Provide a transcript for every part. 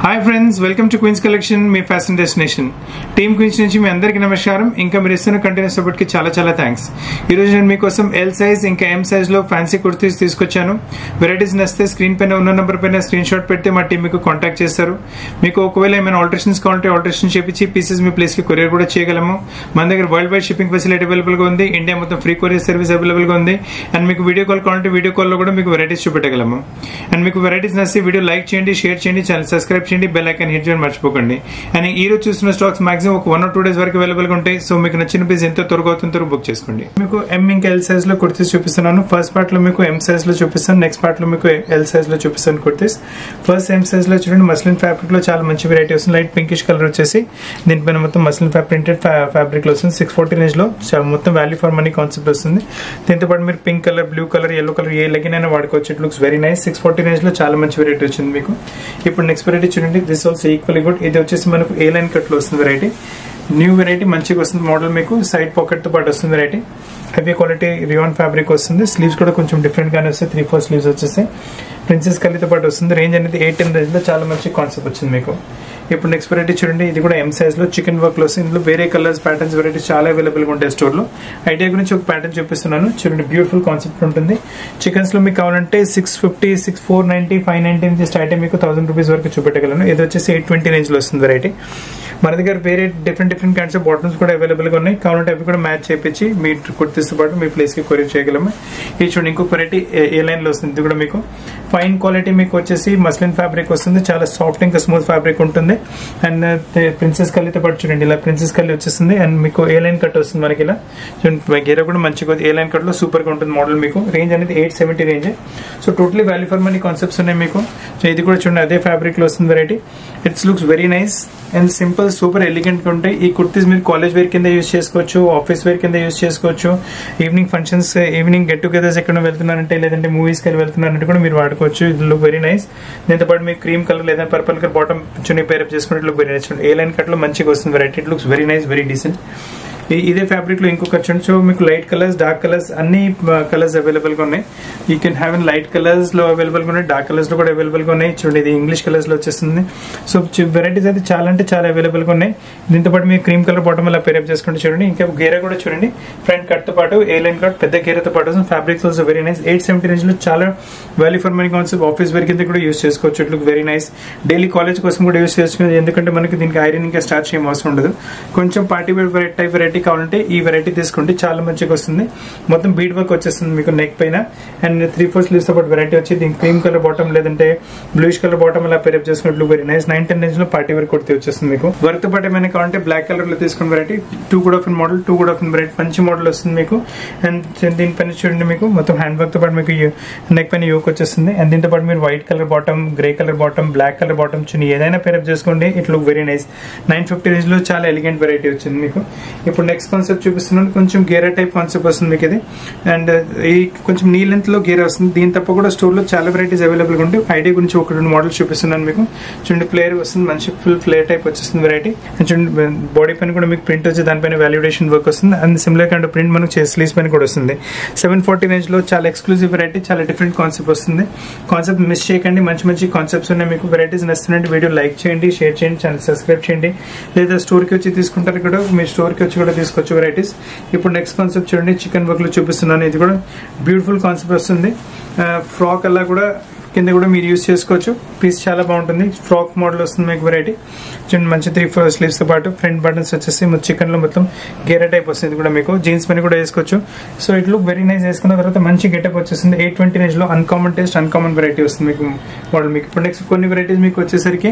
Hi friends welcome to Queens collection మీ fashion destination team Queens నుంచి మీ అందరికీ నమస్కారం ఇంకా మీరు ఇస్తున్న కంటిన్యూస్ సపోర్ట్కి చాలా చాలా థ్యాంక్స్ ఈ రోజు నేను మీకోసం ఎల్ సైజ్ ఇంకా ఎం సైజ్ లో ఫ్యాన్సీ కుర్తీస్ తీసుకొచ్చాను వెరైటీస్ నచ్చితే స్క్రీన్ పైన ఉన్న నెంబర్ పైన స్క్రీన్ షాట్ పెడితే మా టీం మీకు కాంటాక్ట్ చేస్తారు మీకు ఒకవేళ ఏమైనా ఆల్టరేషన్స్ కావాలంటే ఆల్టరేషన్ చేపించి పీసెస్ మీ ప్లేస్ కి కొరియర్ కూడా చేయగలము మన దగ్గర world wide shipping facility available గా ఉంది ఇండియా మొత్తం ఫ్రీ కొరియర్ సర్వీస్ అవైలబుల్ గా ఉంది అండ్ మీకు వీడియో కాల్ కావాలంటే వీడియో కాల్ లో కూడా మీకు వెరైటీస్ చూపెట్టగలము అండ్ మీకు వెరైటీస్ నచ్చి వీడియో లైక్ చేయండి షేర్ చేయండి ఛానల్ సబ్స్క్రైబ్ చేయండి బెల్ ఐకాన్ హిట్ చేయడం మర్చిపోకండి అండ్ ఈ రోజు చూసిన స్టాక్స్ మాక్సిమం ఒక వన్ ఆర్ టూ డేస్ వరకు అవైలబుల్ గా ఉంటాయి సో మీకు నచ్చిన పీస్ ఎంత త్వరగా అవుతుందో త్వరగా బుక్ చేసుకోండి మీకు ఎం ఇంకా ఎల్ సైజ్ లో కుర్తీస్ చూపిస్తున్నాను ఫస్ట్ పార్ట్ లో మీకు ఎం సైజ్ లో చూపిస్తాను నెక్స్ట్ పార్ట్ లో మీకు ఎల్ సైజ్ లో చూపిస్తాను కుర్తీస్ ఫస్ట్ ఎం సైజ్ లో చూడండి మస్లిన్ ఫ్యాబ్రిక్ లో చాలా మంచి వెరైటీ వస్తుంది లైట్ పింకిష్ కలర్ వచ్చేసి దీనిపైన మొత్తం మస్లిన్ ఫ్యాబ్ ప్రింటెడ్ ఫ్యాబ్రిక్ లో వస్తుంది సిక్స్ ఫోర్టీ రేంజ్ లో చాలా మొత్తం వాల్యూ ఫర్ మనీ కాన్సెప్ట్ వస్తుంది దీంతో పాటు మీరు pink colour blue colour yellow colour ఏ లెగిన్ అయినా వాడుకోవచ్చు it looks very nice six forty range లో చాలా మంచి వెరైటీ వచ్చింది మీకు ఇప్పుడు నెక్స్ట్ వెరైటీ చూడండి దిస్ ఆల్సో ఈక్వల్లీ గుడ్ ఇది వచ్చేసి మనకు ఏ లైన్ కట్ లో వస్తుంది వెరైటీ న్యూ వెరైటీ మంచిగా వస్తుంది మోడల్ మీకు సైడ్ పాకెట్ తో పాటు వస్తుంది variety heavy quality rayon fabric వస్తుంది స్లీవ్స్ కూడా కొంచెం డిఫరెంట్ గానే వస్తాయి త్రీ ఫోర్ స్లీవ్స్ వచ్చేస్తాయి ప్రిన్సెస్ కలీతో పాటు వస్తుంది రేంజ్ అనేది ఎయిట్ టెన్ రేంజ్ లో చాలా మంచి కాన్సెప్ట్ వచ్చింది మీకు ఇప్పుడు నెక్స్ట్ వెరైటీ చూడండి ఇది కూడా ఎం సైజ్ లో చికెన్ వర్క్ లో వస్తుంది ఇందులో వేరే కలర్స్ ప్యాటర్న్స్ వెరైటీస్ చాలా అవైలబుల్ గా ఉంటాయి స్టోర్ లో ఐడియా గురించి ఒక ప్యాటర్న్ చూపిస్తున్నాను చూడండి బ్యూటిఫుల్ కాన్సెప్ట్ ఉంటుంది చికెన్స్ లో మీకు కావాలంటే six fifty six four ninety five ninety నుంచి స్టార్ట్ అయ్యి మీకు థౌసండ్ రూపీస్ వరకు చూపెట్టగలను ఇది వచ్చేసి ఎయిట్ ట్వంటీ రేంజ్ లో వస్తుంది వెరైటీ మన దగ్గర వేరే different different kinds of bottoms కూడా అవైలబుల్ గా ఉన్నాయి కావాలంటే అవి కూడా మ్యాచ్ చేపించి మీ కుర్తీస్తో పాటు మీ ప్లేస్ కి కొరియర్ చేయగలము ఇది చూడండి ఇంకొక వెరైటీ ఏ లైన్ లో వస్తుంది ఇది కూడా మీకు ఫైన్ క్వాలిటీ మీకు వచ్చేసి మస్లిన్ ఫ్యాబ్రిక్ వస్తుంది చాలా సాఫ్ట్ ఇంకా స్మూత్ ఫ్యాబ్రిక్ ఉంటుంది అండ్ ప్రిన్సెస్ కల్లీతో పాటు చూడండి ఇలా ప్రిన్సెస్ కల్లీ వచ్చేస్తుంది అండ్ మీకు ఏ లైన్ కట్ వస్తుంది మనకి ఇలా చూడండి గేర కూడా మంచిగా ఏ లైన్ కట్ లో సూపర్ గా ఉంటుంది మోడల్ మీకు రేంజ్ అనేది eight seventy range so totally value for money concepts ఉన్నాయి మీకు సో ఇది కూడా చూడండి అదే ఫ్యాబ్రిక్ లో వస్తుంది variety it's looks very nice and simple super elegant గా ఉంటాయి ఈ కుర్తీస్ మీరు కాలేజ్ వేర్ కింద యూస్ చేసుకోవచ్చు ఆఫీస్ వేర్ కింద యూస్ చేసుకోవచ్చు evening functions evening get togethers వెళ్తున్నారంటే లేదంటే మూవీస్ కి వెళ్తున్నారంటే కూడా మీరు వాడుకోవచ్చు ఇది లుక్ వెరీ నైస్ దీంతో పాటు మీకు క్రీమ్ కలర్ లేదా purple colour bottom chunni pair up చేసుకుంటే look very nice A line cut లో మంచిగా వస్తుంది variety it looks very nice very decent ఇదే ఫ్యాబ్రిక్ లో ఇంకొక చూడండి సో మీకు లైట్ కలర్స్ డార్క్ కలర్స్ అన్ని కలర్స్ అవైలబుల్ గా ఉన్నాయి you can have in light colours లో అవైలబుల్ గా ఉన్నాయి డార్క్ కలర్స్ లో కూడా అవైలబుల్ గా ఉన్నాయి చూడండి ఇది ఇంగ్లీష్ కలర్స్ లో వచ్చేస్తుంది సో వెరైటీస్ అయితే చాలా అంటే చాలా అవైలబుల్ గా ఉన్నాయి దీంతో పాటు మీరు క్రీమ్ కలర్ బాటమ్ అలా పేరప్ చేసుకుంటే చూడండి ఇంకా గేరా కూడా చూడండి ఫ్రంట్ కట్ తో పాటు ఏ లైన్ కట్ పెద్ద గేరతో పాటు fabrics also very nice eight seventy range లో చాలా value for money concept office wear కింద కూడా యూస్ చేసుకోవచ్చు it look very nice daily college కోసం కూడా యూస్ చేసుకోవచ్చు ఎందుకంటే మనకి దీనికి ఐరన్ ఇంకా స్టార్ట్ చేయడం అవసరం ఉండదు కొంచెం party wear variety type variety కావాలంటే ఈ వెరైటీ తీసుకుంటే చాలా మంచిగా వస్తుంది మొత్తం బీడ్ వర్క్ వచ్చేస్తుంది మీకు నెక్ పైన అండ్ త్రీ ఫోర్ స్లీవ్స్ తో పాటు వెరైటీ వచ్చి దీనికి క్రీమ్ కలర్ బాటమ్ లేదంటే బ్లూష్ కలర్ బాటమ్ అలా పేరప్ చేసుకున్నట్లు very nice nine ten range లో పార్టీ వేర్ కుర్తి వచ్చేస్తుంది మీకు వర్క్ తో పాటు ఏమైనా కావాలంటే బ్లాక్ కలర్ లో తీసుకున్న వెరైటీ టూ కూడా ఆఫ్ మోడల్ టూ కూడా ఆఫ్ వెరైటీ మంచి మోడల్ వస్తుంది మీకు అండ్ దీనిపైన చూడండి మీకు మొత్తం హ్యాండ్ వర్క్ తో పాటు మీకు నెక్ పైన యోక్ వచ్చేస్తుంది అండ్ దీంతో పాటు మీరు white colour bottom grey colour bottom black colour bottom chunni ఏదైనా పేరప్ చేసుకోండి it look very nice nine fifty range లో చాలా ఎలిగెంట్ వెరైటీ వచ్చింది మీకు ఇప్పుడు నెక్స్ట్ కాన్సెప్ట్ చూపిస్తున్నాను కొంచెం గేరా టైప్ కాన్సెప్ట్ వస్తుంది మీకు ఇది అండ్ ఈ కొంచెం నీ లెంత్ లో గేరా వస్తుంది దీని తప్ప కూడా స్టోర్ లో చాలా వెరైటీస్ అవైలబుల్ గా ఉంటాయి ఐడియా గురించి ఒక రెండు మోడల్స్ చూపిస్తున్నాను మీకు చూడండి ఫ్లేర్ వస్తుంది మంచి ఫుల్ ఫ్లేర్ టైప్ వచ్చేస్తుంది వెరైటీ అండ్ చూడండి బాడీ పైన కూడా మీకు ప్రింట్ వచ్చి దానిపైన వాల్యుడేషన్ వర్క్ వస్తుంది అండ్ సిమిలర్ కైండ్ ప్రింట్ మనకు స్లీవ్స్ పైన కూడా వస్తుంది సెవెన్ ఫార్టీ రేంజ్ లో చాలా ఎక్స్క్లూజివ్ వెరైటీ చాలా డిఫరెంట్ కాన్సెప్ట్ వస్తుంది కాన్సెప్ట్ మిస్ చేయకండి మంచి మంచి కాన్సెప్ట్స్ ఉన్నాయి మీకు వెరైటీస్ నచ్చుతుందంటే వీడియో లైక్ చేయండి షేర్ చేయండి ఛానల్ సబ్స్క్రైబ్ చేయండి లేదా స్టోర్ కి వచ్చి తీసుకుంటారు కూడా మీ స్టోర్ కి వచ్చి కూడా తీసుకోవచ్చు వెరైటీస్ ఇప్పుడు నెక్స్ట్ కాన్సెప్ట్ చూడండి చికెన్ వర్క్ లో చూపిస్తున్నాను ఇది కూడా బ్యూటిఫుల్ కాన్సెప్ట్ వస్తుంది ఫ్రాక్ అలా కూడా కింద కూడా మీరు యూస్ చేసుకోవచ్చు పీస్ చాలా బాగుంటుంది ఫ్రాక్ మోడల్ వస్తుంది మీకు వెరైటీ చూడండి మంచి త్రీ ఫోర్ స్లీవ్స్ తో పాటు ఫ్రంట్ బటన్స్ వచ్చేసి చికెన్ లో మొత్తం గేరా టైప్ వస్తుంది కూడా మీకు జీన్స్ పైన కూడా వేసుకోవచ్చు so it look very nice వేసుకున్న తర్వాత మంచి గెటప్ వచ్చేస్తుంది ఎయిట్ ట్వంటీ రేంజ్ లో అన్కామన్ టేస్ట్ అన్కామన్ వెరైటీ వస్తుంది మీకు మోడల్ మీకు ఇప్పుడు నెక్స్ట్ కొన్ని వెరైటీస్ మీకు వచ్చేసరికి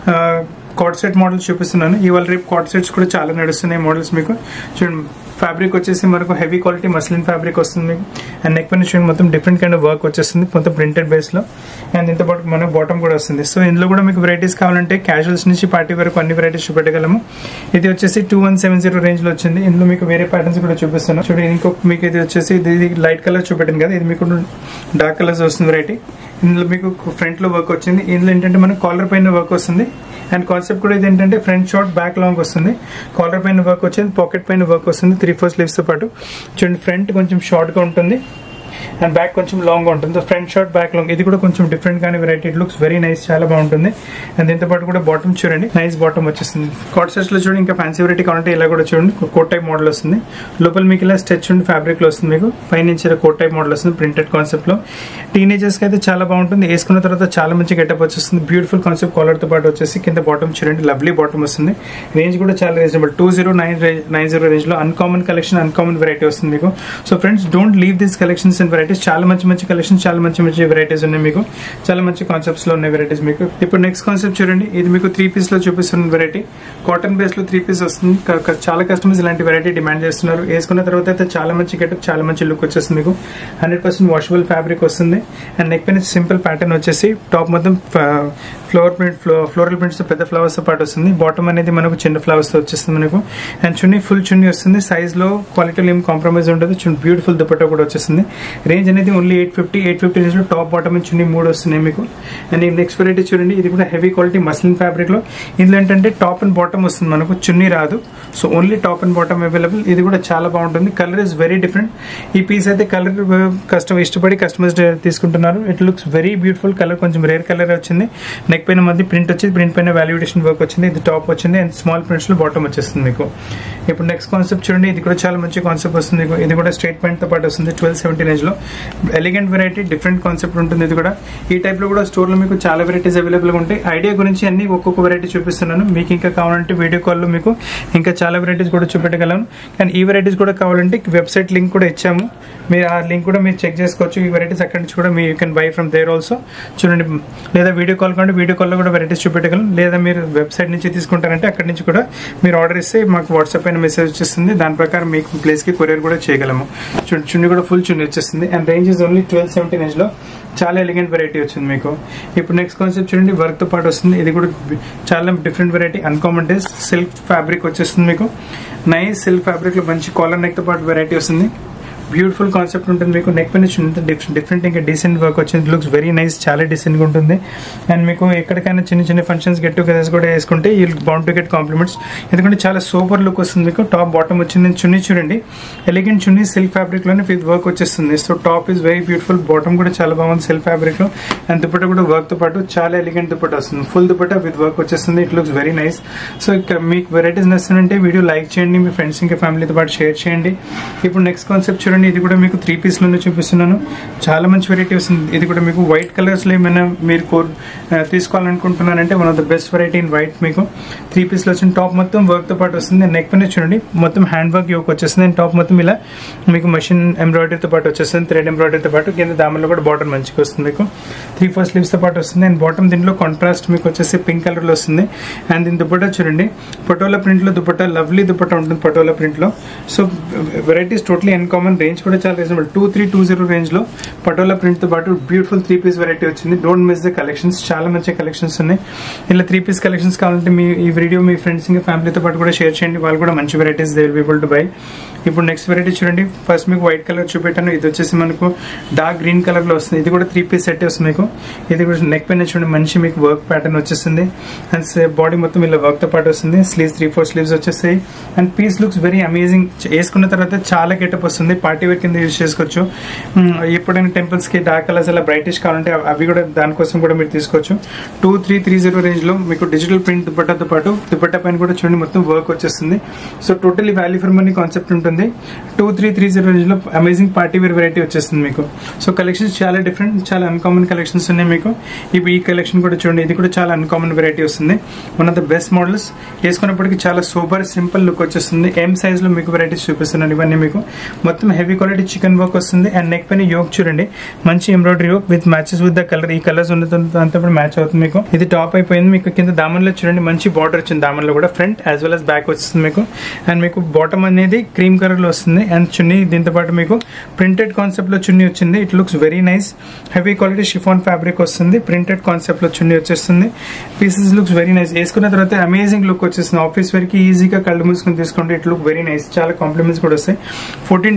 కార్డ్ సెట్ మోడల్స్ చూపిస్తున్నాను ఇవాళ రేపు కార్డ్ సెట్స్ కూడా చాలా నడుస్తున్నాయి మోడల్స్ మీకు చూడండి ఫ్యాబ్రిక్ వచ్చేసి మనకు హెవీ క్వాలిటీ మస్లిన్ ఫ్యాబ్రిక్ వస్తుంది మీకు అండ్ నెక్ పైన చూడండి మొత్తం డిఫరెంట్ కైండ్ ఆఫ్ వర్క్ వచ్చేస్తుంది మొత్తం ప్రింటెడ్ బేస్ లో అండ్ దీంతో పాటు మనకు బాటమ్ కూడా వస్తుంది సో ఇందులో కూడా మీకు వెరైటీస్ కావాలంటే క్యాజువల్స్ నుంచి పార్టీ వరకు అన్ని వెరైటీస్ చూపెట్టగలము ఇది వచ్చేసి two one seven zero range లో వచ్చింది ఇందులో మీకు వేరే ప్యాటర్న్స్ కూడా చూపిస్తాను చూడండి ఇంకొక మీకు ఇది వచ్చేసి ఇది లైట్ కలర్ చూపెట్టింది కదా ఇది మీకు డార్క్ కలర్స్ వస్తుంది వెరైటీ ఇందులో మీకు ఫ్రంట్ లో వర్క్ వచ్చింది ఇందులో ఏంటంటే మనకు కాలర్ పైన వర్క్ వస్తుంది అండ్ కాన్సెప్ట్ కూడా ఇది ఏంటంటే ఫ్రంట్ షార్ట్ బ్యాక్ లాంగ్ వస్తుంది కాలర్ పైన వర్క్ వచ్చింది పాకెట్ పైన వర్క్ వస్తుంది త్రీ ఫోర్ స్లీవ్స్ తో పాటు చూడండి ఫ్రంట్ కొంచెం షార్ట్ గా ఉంటుంది అండ్ బ్యాక్ కొంచెం లాంగ్ ఉంటుంది ఫ్రంట్ షార్ట్ బ్యాక్ లాంగ్ ఇది కూడా కొంచెం డిఫరెంట్ గానే variety it looks very nice చాలా బాగుంటుంది అండ్ దీంతో పాటు కూడా బాటమ్ చూడండి నైస్ బాటమ్ వచ్చేస్తుంది కాట్ సెట్స్ లో చూడండి ఇంకా ఫ్యాన్సీ వెరైటీ కావాలంటే ఇలా కూడా చూడండి కోట్ టైప్ మోడల్ వస్తుంది లోపల మీకు ఇలా స్టెచ్ ఉండి ఫ్యాబ్రిక్ లో వస్తుంది మీకు పై నుంచి ఇలా కోట్ టైప్ మోడల్ వస్తుంది ప్రింటెడ్ కాన్సెప్ట్ లో టీనేజర్స్ కి అయితే చాలా బాగుంటుంది వేసుకున్న తర్వాత చాలా మంచి గెటప్ వచ్చేస్తుంది బ్యూటిఫుల్ కాన్సెప్ట్ కాలర్ తో పాటు వచ్చేసి కింద బాటమ్ చూడండి లవ్లీ బాటమ్ వస్తుంది రేంజ్ కూడా చాలా reasonable two zero nine nine zero range లో అన్కామన్ కలెక్షన్ అన్కామన్ వెరైటీ వస్తుంది మీకు so friends don't leave this collections and varieties చాలా మంచి మంచి కలెక్షన్స్ చాలా మంచి మంచి వెరైటీస్ ఉన్నాయి మీకు చాలా మంచి కాన్సెప్ట్స్ లో ఉన్నాయి వెరైటీస్ మీకు ఇప్పుడు నెక్స్ట్ కాన్సెప్ట్ చూడండి ఇది మీకు త్రీ పీస్ లో చూపిస్తున్న వెరైటీ కాటన్ బేస్ లో త్రీ పీస్ వస్తుంది క- క- చాలా కస్టమర్స్ ఇలాంటి వెరైటీ డిమాండ్ చేస్తున్నారు వేసుకున్న తర్వాత అయితే చాలా మంచి గెటప్ చాలా మంచి లుక్ వచ్చేస్తుంది మీకు హండ్రెడ్ పర్సెంట్ వాషబుల్ ఫ్యాబ్రిక్ వస్తుంది అండ్ నెక్ పైన సింపుల్ ప్యాటర్న్ వచ్చేసి టాప్ మొత్తం ఫ్లోర్ ప్రింట్ ఫ్లోరల్ ప్రింట్స్ పెద్ద ఫ్లవర్స్ తో పాటు వస్తుంది బాటమ్ అనేది మనకు చిన్న ఫ్లవర్స్ తో వచ్చేస్తుంది మనకు అండ్ చున్నీ ఫుల్ చున్నీ వస్తుంది సైజ్ లో క్వాలిటీలో ఏం కాంప్రమైజ్ ఉండదు బ్యూటిఫుల్ దుపట్టా కూడా వచ్చేస్తుంది రేంజ్ అనేది only eight fifty eight fifty range లో టాప్ బాటమ్ అండ్ చున్నీ మూడు వస్తున్నాయి మీకు అండ్ ఈ నెక్స్ట్ వెరైటీ చూడండి ఇది కూడా హెవీ క్వాలిటీ మస్లిన్ ఫ్యాబ్రిక్ లో ఇందులో ఏంటంటే టాప్ అండ్ బాటమ్ వస్తుంది మనకు చున్నీ రాదు so only top and bottom available ఇది కూడా చాలా బాగుంటుంది కలర్ ఇస్ వెరీ డిఫరెంట్ ఈ పీస్ అయితే కలర్ కస్టమర్ ఇష్టపడి కస్టమర్స్ తీసుకుంటున్నారు it looks very beautiful colour కొంచెం రేర్ కలర్ వచ్చింది నెక్ పైన మధ్య ప్రింట్ వచ్చింది ప్రింట్ పైన వాల్యుడేషన్ వర్క్ వచ్చింది ఇది టాప్ వచ్చింది అండ్ స్మాల్ ప్రింట్స్ లో బాటమ్ వచ్చేస్తుంది మీకు ఇప్పుడు నెక్స్ట్ కాన్సెప్ట్ చూడండి ఇది కూడా చాలా మంచి కాన్సెప్ట్ వస్తుంది మీకు. ఇది కూడా స్ట్రేట్ పాయింట్ తో పాటు వస్తుంది ట్వెల్వ్ సెవెంటీ రేంజ్ లో ఎలిగెంట్ వెరైటీ డిఫరెంట్ కాన్సెప్ట్ ఉంటుంది ఇది కూడా ఈ టైప్ లో కూడా స్టోర్ లో మీకు చాలా వెరైటీస్ అవైలబుల్ గా ఉంటాయి ఐడియా గురించి అన్ని ఒక్కొక్క వెరైటీ చూపిస్తున్నాను మీకు ఇంకా కావాలంటే వీడియో కాల్ లో మీకు ఇంకా చాలా వెరైటీస్ కూడా చూపెట్టగలను కానీ ఈ వెరైటీస్ కూడా కావాలంటే వెబ్సైట్ లింక్ కూడా ఇచ్చాము మీరు ఆ లింక్ కూడా మీరు చెక్ చేసుకోవచ్చు ఈ వెరైటీస్ అక్కడి నుంచి కూడా మీ you can buy from there also చూడండి లేదా వీడియో కాల్ కంటే వీడియో కాల్లో కూడా వెరైటీస్ చూపెట్టగలం లేదా మీరు వెబ్సైట్ నుంచి తీసుకుంటారంటే అక్కడి నుంచి కూడా మీరు ఆర్డర్ ఇస్తే మాకు వాట్సాప్ పైన మెసేజ్ వచ్చేస్తుంది దాని ప్రకారం మీకు ప్లేస్ కి కొరియర్ కూడా చేయగలము చూడండి చున్ని కూడా ఫుల్ చున్ని వచ్చేస్తుంది and range is only twelve seventy range లో చాలా ఎలిగెంట్ వెరైటీ వచ్చింది మీకు ఇప్పుడు నెక్స్ట్ కాన్సెప్ట్ చూడండి వర్క్ తో పాటు వస్తుంది ఇది కూడా చాలా different variety uncommon days silk fabric వచ్చేస్తుంది మీకు నైస్ సిల్క్ ఫ్యాబ్రిక్ లో మంచి కాలర్ నెక్ తో పాటు వెరైటీ వస్తుంది బ్యూటిఫుల్ కాన్సెప్ట్ ఉంటుంది మీకు నెక్ పైన డిఫరెంట్ ఇంకా డీసెంట్ వర్క్ వచ్చింది లుక్స్ వెరీ నైస్ చాలా డీసెంట్ గా ఉంటుంది అండ్ మీకు ఎక్కడికైనా చిన్న చిన్న ఫంక్షన్స్ గెట్ టుగెదర్స్ కూడా వేసుకుంటే ఈ బౌండ్ టు గెట్ కాంప్లిమెంట్స్ ఎందుకంటే చాలా సూపర్ లుక్ వస్తుంది మీకు టాప్ బాటమ్ వచ్చింది చున్నీ చూడండి ఎలిగెంట్ చున్నీ సిల్క్ ఫ్యాబ్రిక్ లోనే విత్ వర్క్ వచ్చేస్తుంది so top is very beautiful bottom కూడా చాలా బాగుంది సిల్క్ ఫ్యాబ్రిక్ లో అండ్ దుపట్టా కూడా వర్క్ తో పాటు చాలా ఎలిగెంట్ దుపట్టా వస్తుంది ఫుల్ దుపట్టా విత్ వర్క్ వచ్చేస్తుంది it looks very nice so ఇక మీకు వెరైటీస్ నచ్చుతుంటే వీడియో లైక్ చేయండి మీ ఫ్రెండ్స్ ఇంకా ఫ్యామిలీతో పాటు షేర్ చేయండి ఇప్పుడు నెక్స్ట్ కాన్సెప్ట్ చూడండి ఇది కూడా మీకు త్రీ పీస్ లోనే చూపిస్తున్నాను చాలా మంచి వెరైటీ వస్తుంది ఇది కూడా మీకు వైట్ కలర్స్ లో ఏమైనా మీరు కోర్ ఆ, తీసుకోవాలనుకుంటున్నారంటే one of the best variety in white మీకు త్రీ పీస్ లో వచ్చిన టాప్ మొత్తం వర్క్ తో పాటు వస్తుంది నెక్ పైన చూడండి మొత్తం హ్యాండ్ వర్క్ యోక్ వచ్చేస్తుంది అండ్ టాప్ మొత్తం ఇలా మీకు మషిన్ ఎంబ్రాయిడరీతో పాటు వచ్చేస్తుంది థ్రెడ్ ఎంబ్రాయిడరీతో పాటు కింద దామలో కూడా బార్డర్ మంచిగా వస్తుంది మీకు త్రీ ఫోర్ స్లీవ్స్ తో పాటు వస్తుంది అండ్ బాటమ్ దీంట్లో కాంట్రాస్ట్ మీకు వచ్చేసి పింక్ కలర్ లో వస్తుంది అండ్ దీని దుపట్టా చూడండి పటోలా ప్రింట్ లో దుపట్టా లవ్లీ దుపట్టా ఉంటుంది పటోలా ప్రింట్ లో so varieties totally uncommon range కూడా చాలా reasonable two three two zero range లో పటోలా ప్రింట్ తో పాటు బ్యూటిఫుల్ త్రీ పీస్ వెరైటీ వచ్చింది డోంట్ మిస్ ద కలెక్షన్స్ చాలా మంచి కలెక్షన్స్ ఉన్నాయి ఇలా త్రీ పీస్ కలెక్షన్స్ కావాలంటే మీ ఈ వీడియో మీ ఫ్రెండ్స్ ఇంకా ఫ్యామిలీతో పాటు కూడా షేర్ చేయండి వాళ్ళు కూడా మంచి varieties they will be able to buy ఇప్పుడు నెక్స్ట్ వెరైటీ చూడండి ఫస్ట్ మీకు వైట్ కలర్ చూపెట్టాను ఇది వచ్చేసి మనకు డార్క్ గ్రీన్ కలర్ లో వస్తుంది ఇది కూడా త్రీ పీస్ సెట్ వస్తుంది మీకు ఇది కూడా నెక్ పైన చూడండి మంచి మీకు వర్క్ ప్యాటర్న్ వచ్చేస్తుంది అండ్ బాడీ మొత్తం ఇలా వర్క్ తో పాటు వస్తుంది స్లీవ్స్ త్రీ ఫోర్ స్లీవ్స్ వచ్చేస్తాయి and piece looks very amazing వేసుకున్న తర్వాత చాలా గెటప్ వస్తుంది పార్టీ వేర్ కింద యూజ్ చేసుకోవచ్చు మ్, ఎప్పుడైనా టెంపుల్స్ కి డార్క్ కలర్స్ అలా బ్రైటిష్ కావాలంటే అవి- అవి కూడా దానికోసం కూడా మీరు తీసుకోవచ్చు two three three zero range లో మీకు డిజిటల్ ప్రింట్ దుపట్టాతో పాటు దుపట్టా పైన కూడా చూడండి మొత్తం వర్క్ వచ్చేస్తుంది so totally value for money concept ఉంటుంది two three three zero range లో అమేజింగ్ పార్టీ వేర్ వెరైటీ వచ్చేస్తుంది మీకు సో కలెక్షన్స్ చాలా డిఫరెంట్ చాలా అన్కామన్ కలెక్షన్స్ ఉన్నాయి మీకు ఇప్పుడు ఈ కలెక్షన్ కూడా చూడండి ఇది కూడా చాలా అన్కామన్ వెరైటీ వస్తుంది one of the best models వేసుకున్నప్పటికీ చాలా సూపర్ సింపుల్ లుక్ వచ్చేస్తుంది ఎం సైజ్ లో మీకు వెరైటీస్ చూపిస్తున్నాను ఇవన్నీ మీకు మొత్తం హెవీ క్వాలిటీ చికెన్ వర్క్ వస్తుంది అండ్ నెక్ పైన యోక్ చూడండి మంచి embroidery yoke with matches with the colour ఈ కలర్స్ ఉన్న దాంతో మ్యాచ్ అవుతుంది మీకు ఇది టాప్ అయిపోయింది మీకు కింద దామన్లో చూడండి మంచి బార్డర్ వచ్చింది దామన్లో కూడా front as well as back వస్తుంది మీకు అండ్ మీకు బాటమ్ అనేది క్రీమ్ కలర్ లో వస్తుంది అండ్ చున్నీ దీంతో పాటు మీకు ప్రింటెడ్ కాన్సెప్ట్ లో చున్నీ వచ్చింది it looks very nice heavy quality chiffon fabric వస్తుంది ప్రింటెడ్ కాన్సెప్ట్ లో చున్నీ వచ్చేస్తుంది పీసెస్ లుక్స్ వెరీ నైస్ వేసుకున్న తర్వాత అమేజింగ్ లుక్ వచ్చేస్తుంది ఆఫీస్ వరకు ఈజీగా కళ్ళు మూసుకొని తీసుకుంటే ఇట్ లుక్ వెరీ నైస్ చాలా కాంప్లిమెంట్స్ కూడా వస్తాయి ఫోర్టీన్ టెన్ రేంజ్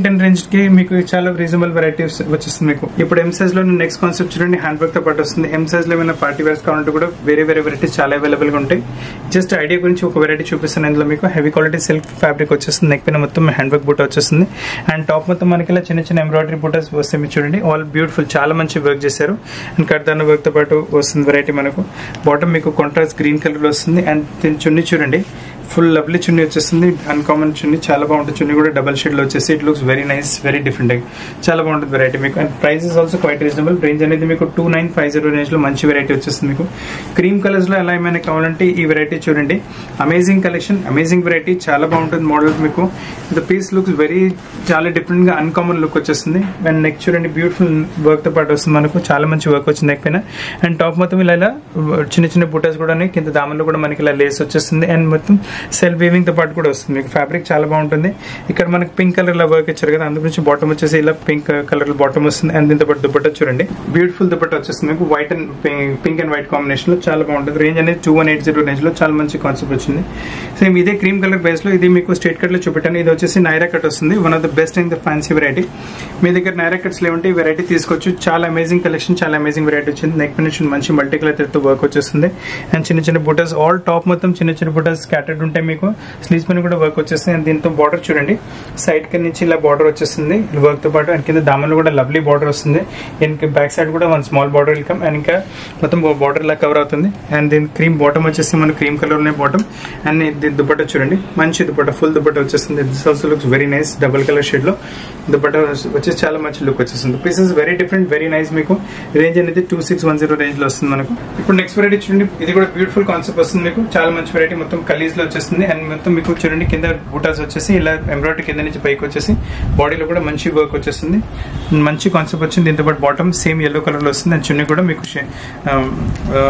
రేంజ్ కి మీకు చాలా రీజనబుల్ వెరైటీస్ వచ్చేస్తుంది మీకు ఇప్పుడు ఎం సైజ్ లో నెక్స్ట్ కాన్సెప్ట్ చూడండి హ్యాండ్ వర్క్ తో పాటు వస్తుంది ఎం సైజ్ లో ఏమైనా పార్టీ వేర్స్ కావాలంటే కూడా వేరే వేరే వెరైటీస్ చాలా అవైలబుల్ గా ఉంటాయి జస్ట్ ఐడియా గురించి ఒక వెరైటీ చూపిస్తాను ఇందులో మీకు హెవీ క్వాలిటీ సిల్క్ ఫ్యాబ్రిక్ వచ్చేస్తుంది నెక్ పైన మొత్తం హ్యాండ్ వర్క్ బూట వచ్చేస్తుంది అండ్ టాప్ మొత్తం మనకి ఇలా చిన్న చిన్న ఎంబ్రాయిడరీ బూటస్ వస్తాయి మీరు చూడండి ఆల్ బ్యూటిఫుల్ చాలా మంచి వర్క్ చేశారు అండ్ కర్దాన వర్క్ తో పాటు వస్తుంది వెరైటీ మనకు బాటమ్ మీకు కాంట్రాస్ట్ గ్రీన్ కలర్ వస్తుంది అండ్ దీని చున్నీ చూడండి ఫుల్ లవ్లీ చున్నీ వచ్చేస్తుంది అన్కామన్ చున్నీ చాలా బాగుంటుంది చున్నీ కూడా డబల్ షేడ్ లో వచ్చేసి it looks very nice very different చాలా బాగుంటుంది వెరైటీ మీకు and price is also quite reasonable range అనేది మీకు two nine five zero range లో మంచి వెరైటీ వచ్చేస్తుంది మీకు క్రీమ్ కలర్స్ లో ఎలా ఏమైనా కావాలంటే ఈ వెరైటీ చూడండి అమేజింగ్ కలెక్షన్ అమేజింగ్ వెరైటీ చాలా బాగుంటుంది మోడల్ మీకు ద పీస్ లుక్స్ వెరీ చాలా డిఫరెంట్ గా అన్కామన్ లుక్ వచ్చేస్తుంది అండ్ నెక్ చూడండి బ్యూటిఫుల్ వర్క్ తో పాటు వస్తుంది మనకు చాలా మంచి వర్క్ వచ్చింది నెక్ పైన అండ్ టాప్ మొత్తం ఇలా ఇలా చిన్న చిన్న బుటాస్ కూడా ఉన్నాయి. కింద దామన్లో కూడా మనకి ఇలా లేస్ వచ్చేస్తుంది అండ్ మొత్తం సెల్ఫ్ వీవింగ్ తో పాటు కూడా వస్తుంది మీకు ఫ్యాబ్రిక్ చాలా బాగుంటుంది ఇక్కడ మనకి పింక్ కలర్ లో వర్క్ ఇచ్చారు కదా అందు గురించి బాటమ్ వచ్చేసి ఇలా పింక్ కలర్ బాటమ్ వస్తుంది అండ్ దీంతో పాటు దుపట్టా చూడండి బ్యూటిఫుల్ దుపట్టా వచ్చేస్తుంది మీకు white and pink and white combination లో చాలా బాగుంటుంది రేంజ్ అనేది two one eight zero range లో చాలా మంచి కాన్సెప్ట్ వచ్చింది సేమ్ ఇదే క్రీమ్ కలర్ బేస్ లో ఇది మీకు స్ట్రేట్ కట్ లో చూపెట్టాను ఇది వచ్చేసి నైరా కట్ వస్తుంది one of the best in the fancy variety మీ దగ్గర నైరా కట్స్ లేవంటే ఈ వెరైటీ తీసుకోవచ్చు చాలా అమేజింగ్ కలెక్షన్ చాలా అమేజింగ్ వెరైటీ వచ్చింది నెక్ నుంచి మంచి మల్టీ కలర్ తో వర్క్ వచ్చేస్తుంది అండ్ చిన్న చిన్న బుటర్స్ ఆల్ టాప్ మొత్తం చిన్న చిన్న బుటర్స్ స్కాటర్డ్ ఉంటాయి మీకు స్లీవ్స్ పైన కూడా వర్క్ వచ్చేస్తుంది అండ్ దీంతో బార్డర్ చూడండి సైడ్ కి నుంచి ఇలా బార్డర్ వచ్చేస్తుంది వర్క్ తో పాటు అండ్ కింద దామన్లో కూడా లవ్లీ బార్డర్ వస్తుంది ఇంకా బ్యాక్ సైడ్ కూడా one small border welcome and ఇంకా మొత్తం బార్డర్ ఇలా కవర్ అవుతుంది అండ్ దీని క్రీమ్ బాటమ్ వచ్చేసి మన క్రీమ్ కలర్ ఉన్నాయి బాటమ్ అండ్ దీని దుపట్టా చూడండి మంచి దుపట్టా ఫుల్ దుపట్టా వచ్చేస్తుంది this also looks very nice double colour shade లో దుపట్టా వచ్చేసి చాలా మంచి లుక్ వచ్చేస్తుంది pieces very different very nice మీకు రేంజ్ అనేది two six one zero range లో వస్తుంది మనకు ఇప్పుడు నెక్స్ట్ వెరైటీ చూడండి ఇది కూడా బ్యూటిఫుల్ కాన్సెప్ట్ వస్తుంది మీకు చాలా మంచి వెరైటీ మొత్తం కలీజ్ లో వచ్చేస్తుంది అండ్ మొత్తం మీకు చూడండి కింద బూటాస్ వచ్చేసి ఇలా ఎంబ్రాయిడరీ కింద నుంచి పైకి వచ్చేసి బాడీలో కూడా మంచి వర్క్ వచ్చేస్తుంది మంచి కాన్సెప్ట్ వచ్చింది దీంతో పాటు బాటమ్ సేమ్ ఎల్లో కలర్ లో వస్తుంది అండ్ చున్నీ కూడా మీకు షే- ఆ, ఆ,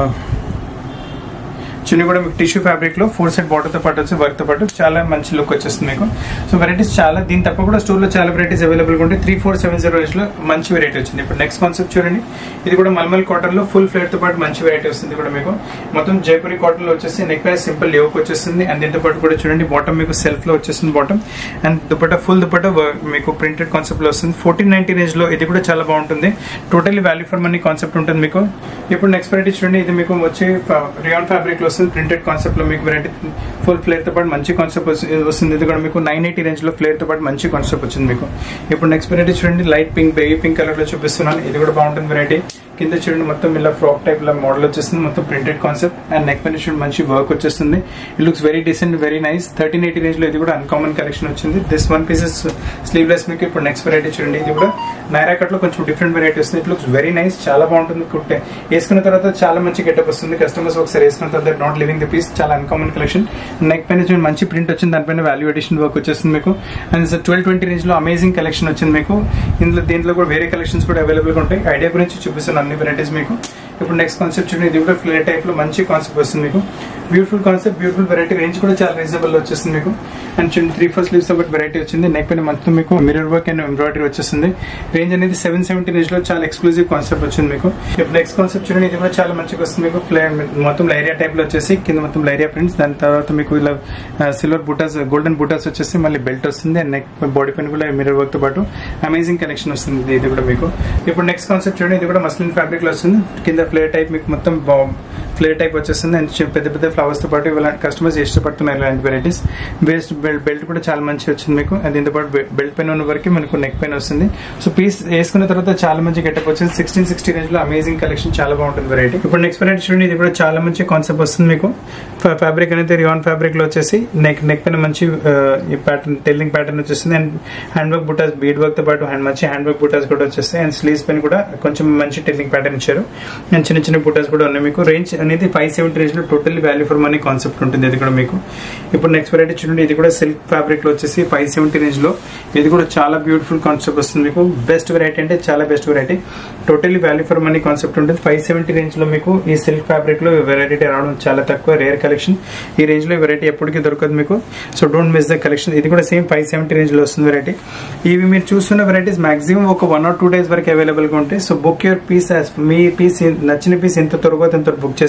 చున్నీ కూడా మీకు టిష్యూ ఫ్యాబ్రిక్ లో ఫోర్ సైడ్ బాటర్ తో పాటు వచ్చి వర్క్ తో పాటు చాలా మంచి లుక్ వచ్చేస్తుంది మీకు సో వెరైటీస్ చాలా దీని తప్ప కూడా స్టోర్ లో చాలా వెరైటీస్ అవైలబుల్ గా ఉంటాయి త్రీ ఫోర్ సెవెన్ జీరో లో మంచి వెరైటీ వచ్చింది ఇప్పుడు నెక్స్ట్ కాన్సెప్ట్ చూడండి ఇది కూడా మల్మల్ కాటన్ లో ఫుల్ ఫ్లేర్ తో పాటు మంచి వెరైటీ వస్తుంది కూడా మీకు మొత్తం జైపూరి కాటన్ లో వచ్చేసి నెక్ పైన సింపుల్ యోక్ వచ్చేస్తుంది అండ్ దీంతో పాటు కూడా చూడండి బాటమ్ మీకు సెల్ఫ్ లో వచ్చేస్తుంది bottom and dupatta full dupatta వ- మీకు ప్రింటెడ్ కాన్సెప్ట్ లో వస్తుంది ఫోర్టీన్ నైన్టీ రేంజ్ లో ఇది కూడా చాలా బాగుంటుంది totally value for money concept ఉంటుంది మీకు ఇప్పుడు నెక్స్ట్ వెరైటీ చూడండి ఇది మీకు వచ్చి రియాన్ ఫ్యాబ్రిక్ లో వస్తుంది ప్రింటెడ్ కాన్సెప్ట్ లో మీకు వెరైటీ ఫుల్ ఫ్లేర్ తో పాటు మంచి కాన్సెప్ట్ వస్తుంది ఇది కూడా మీకు నైన్ ఎయిటీ రేంజ్ లో ఫ్లేర్ తో పాటు మంచి కాన్సెప్ట్ వచ్చింది మీకు ఇప్పుడు నెక్స్ట్ వెరైటీ చూడండి light pink baby pink colour లో చూపిస్తున్నాను ఇది కూడా బాగుంటుంది వెరైటీ కింద చూడండి మొత్తం ఇలా ఫ్రాక్ టైప్ లో మోడల్ వచ్చేస్తుంది మొత్తం ప్రింటెడ్ కాన్సెప్ట్ అండ్ నెక్ పైన చూడండి మంచి వర్క్ వచ్చేస్తుంది it looks very decent very nice thirteen eighty range లో ఇది కూడా అన్కామన్ కలెక్షన్ వచ్చింది దిస్ వన్ పీసెస్ స్లీవ్లెస్ మీకు ఇప్పుడు నెక్స్ట్ వెరైటీ చూడండి ఇది కూడా నైరా కట్ లో కొంచెం డిఫరెంట్ వెరైటీ వస్తుంది ఇట్ లుక్స్ వెరీ నైస్ చాలా బాగుంటుంది కుట్టే వేసుకున్న తర్వాత చాలా మంచి గెటప్ వస్తుంది కస్టమర్స్ ఒకసారి వేసుకున్న తర్వాత నాట్ లివింగ్ ద పీస్ చాలా అన్కామన్ కలెక్షన్ నెక్ పైన చూడండి మంచి ప్రింట్ వచ్చింది దానిపైన వాల్యూ అడిషన్ వర్క్ వచ్చేస్తుంది మీకు అండ్ ట్వెల్వ్ ట్వంటీ రేంజ్ లో అమేజింగ్ కలెక్షన్ వచ్చింది మీకు ఇందులో దీంట్లో కూడా వేరే కలెక్షన్స్ కూడా అవైలబుల్ గా ఉంటాయి ఐడియా గురించి చూపిస్తాను అన్ని వెరైటీస్ మీకు ఇప్పుడు నెక్స్ట్ కాన్సెప్ట్ చూడండి ఇది కూడా ఫ్లేర్ టైప్ లో మంచి కాన్సెప్ట్ వస్తుంది మీకు beautiful concept beautiful variety range కూడా చాలా రీజనబుల్ వచ్చేస్తుంది మీకు అండ్ చూడండి త్రీ ఫోర్ స్లీవ్స్ ఒకటి వెరైటీ వచ్చింది నెక్ పైన మొత్తం మీకు మిరర్ వర్క్ అండ్ ఎంబ్రాయిడరీ వచ్చేస్తుంది రేంజ్ అనేది సెవెన్ సెవెంటీ రేంజ్ లో చాలా ఎక్స్క్లూజివ్ కాన్సెప్ట్ వచ్చింది మీకు ఇప్పుడు నెక్స్ట్ కాన్సెప్ట్ చూడండి ఇది కూడా చాలా మంచిగా వస్తుంది మీకు ఫ్లే- మొత్తం లైరియా టైప్ లో వచ్చేసి కింద మొత్తం లైరియా ప్రింట్స్ దాని తర్వాత మీకు ఇలా సిల్వర్ బూటాస్ గోల్డెన్ బూటాస్ వచ్చేసి మళ్ళీ బెల్ట్ వస్తుంది అండ్ నెక్ బాడీ పైన కూడా మిరర్ వర్క్ తో పాటు అమేజింగ్ కలెక్షన్ వస్తుంది ఇది- ఇది కూడా మీకు ఇప్పుడు నెక్స్ట్ కాన్సెప్ట్ చూడండి ఇది కూడా మస్లిన్ ఫ్యాబ్రిక్ లో వస్తుంది కింద ఫ్లేర్ టైప్ మీకు మొత్తం ఫ్లేర్ టైప్ వచ్చేస్తుంది అండ్ చి- పెద్ద పెద్ద ఫ్లవర్స్ తో పాటు ఇలాంటి కస్టమర్స్ ఇష్టపడుతున్నారు ఇలాంటి వెరైటీస్ వేస్ట్ బెల్ట్ బెల్ట్ కూడా చాలా మంచి వచ్చింది మీకు అండ్ దీంతో పాటు బెల్ట్ పైన ఉన్న వరకు మనకు నెక్ పైన వస్తుంది సో పీస్ వేసుకున్న తర్వాత చాలా మంచి గెటప్ వచ్చింది సిక్స్టీన్ సిక్స్టీ రేంజ్ లో అమేజింగ్ కలెక్షన్ చాలా బాగుంటుంది వెరైటీ ఇప్పుడు నెక్స్ట్ వెరైటీ చూడండి ఇది కూడా చాలా మంచి కాన్సెప్ట్ వస్తుంది మీకు ఫ్యాబ్రిక్ అనేది రియాన్ ఫ్యాబ్రిక్ లో వచ్చేసి నెక్ నెక్ పైన మంచి ఆ, ఈ ప్యాటర్న్ టెల్లింగ్ ప్యాటర్న్ వచ్చేసింది అండ్ హ్యాండ్ వర్క్ బుటాస్ బీడ్ వర్క్ తో పాటు హ్యాండ్ మంచి హ్యాండ్ వర్క్ బుటాస్ కూడా వచ్చేస్తాయి అండ్ స్లీవ్స్ పైన కూడా కొంచెం మంచి టెల్లింగ్ ప్యాటర్న్ ఇచ్చారు అండ్ చిన్న చిన్న బుటాస్ కూడా ఉన్నాయి మీకు రేంజ్ అనేది ఫైవ్ సెవెంటీ రేంజ్ లో total value for money concept ఉంటుంది ఇది కూడా మీకు ఇప్పుడు నెక్స్ట్ వెరైటీ చూడండి ఇది కూడా సిల్క్ ఫ్యాబ్రిక్ లో వచ్చేసి ఫైవ్ సెవెంటీ రేంజ్ లో ఇది కూడా చాలా బ్యూటిఫుల్ కాన్సెప్ట్ వస్తుంది మీకు బెస్ట్ వెరైటీ అంటే చాలా best variety totally value for money concept ఉంటుంది ఫైవ్ సెవెంటీ రేంజ్ లో మీకు ఈ సిల్క్ ఫ్యాబ్రిక్ లో వెరైటీ రావడం చాలా తక్కువ రేర్ కలెక్షన్ ఈ రేంజ్ లో వెరైటీ ఎప్పటికీ దొరకదు మీకు so don't miss the collection ఇది కూడా సేమ్ ఫైవ్ సెవెంటీ రేంజ్ లో వస్తుంది వెరైటీ ఇవి మీరు చూస్తున్న వెరైటీస్ మాక్సిమం ఒక వన్ ఆర్ టూ డేస్ వరకు అవైలబుల్ గా ఉంటాయి సో బుక్ యువర్ పీస్ మీ పీస్ నచ్చిన పీస్ ఎంత త్వరగా అంత బుక్ చేసుకోండి